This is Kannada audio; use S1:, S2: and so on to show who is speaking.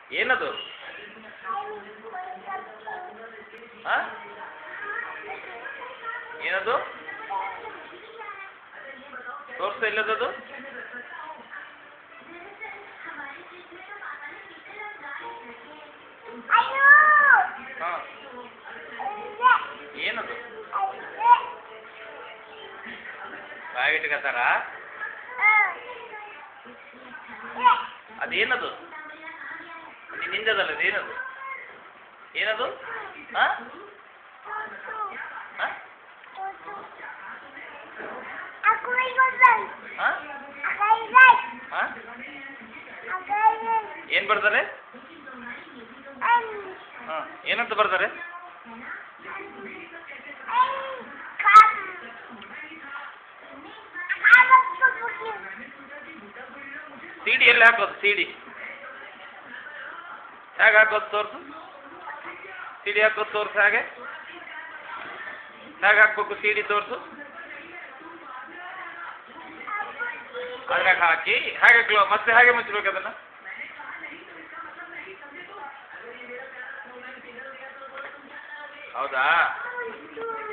S1: ಏನದು ಹಾಂ ಏನದು ತೋರಿಸ್ತಾ ಇಲ್ಲದದು ಹಾಂ ಏನದು ಬಾಯಿಟ್ಕತ್ತಾರ ಅದೇನದು ಅದು ನಿಂದದಲ್ಲ ಅದೇನದು ಏನದು ಹಾಂ ಹಾಂ ಹಾಂ ಹಾಂ ಏನು ಬರ್ತಾರೆ ಹಾಂ ಏನಂತ ಬರ್ತಾರೆ ಸಿ ಡಿ ಎಲ್ಲಿ ಹಾಕೋದು ಸಿ ಡಿ ಹೇಗೆ ಹಾಕೋದು ತೋರಿಸು ಸಿ ಡಿ ಹಾಕೋದು ತೋರಿಸು ಹಾಗೆ ಹೇಗೆ ಹಾಕ್ಬೇಕು ಸಿ ಡಿ ತೋರಿಸು ಅದ್ರಾಗ ಹಾಕಿ ಹಾಗೆ ಕ್ಲೋ ಮತ್ತೆ ಹಾಗೆ ಮುಚ್ಚಬೇಕು ಅದನ್ನು ಹೌದಾ